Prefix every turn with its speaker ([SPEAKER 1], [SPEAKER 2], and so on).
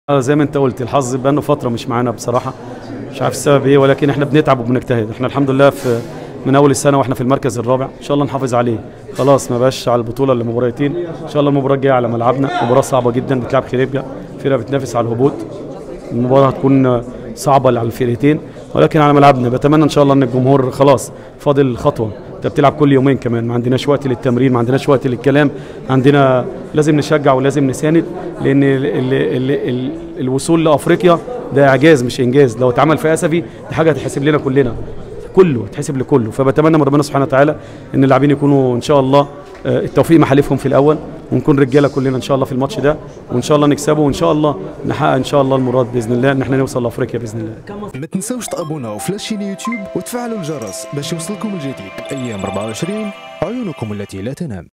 [SPEAKER 1] اه زي ما انت قلت الحظ بقى فتره مش معانا بصراحه مش عارف السبب ايه ولكن احنا بنتعب وبنجتهد احنا الحمد لله في من اول السنه واحنا في المركز الرابع ان شاء الله نحافظ عليه خلاص ما بقاش على البطوله الا مباراتين ان شاء الله المباراه الجايه على ملعبنا مباراه صعبه جدا بتلعب خريبيا فرقه بتنافس على الهبوط المباراه هتكون صعبه على الفرقتين ولكن على ملعبنا بتمنى ان شاء الله ان الجمهور خلاص فاضل خطوه انت بتلعب كل يومين كمان ما عندناش وقت للتمرين ما عندناش وقت للكلام عندنا لازم نشجع ولازم نساند لان ال ال ال ال الوصول لافريقيا ده اعجاز مش انجاز لو اتعمل في اسفي دي حاجه هتحسب لنا كلنا كله تحسب لكله فبتمنى من ربنا سبحانه وتعالى ان اللاعبين يكونوا ان شاء الله آه، التوفيق محالفهم في الاول ونكون رجاله كلنا ان شاء الله في الماتش ده وان شاء الله نكسبه وان شاء الله نحقق ان شاء الله المراد باذن الله ان احنا نوصل لافريقيا باذن الله
[SPEAKER 2] ما تنسوش تابوناو في لاشين يوتيوب وتفعلوا الجرس باش يوصلكم الجديد ايام 24 عيونكم التي لا تنام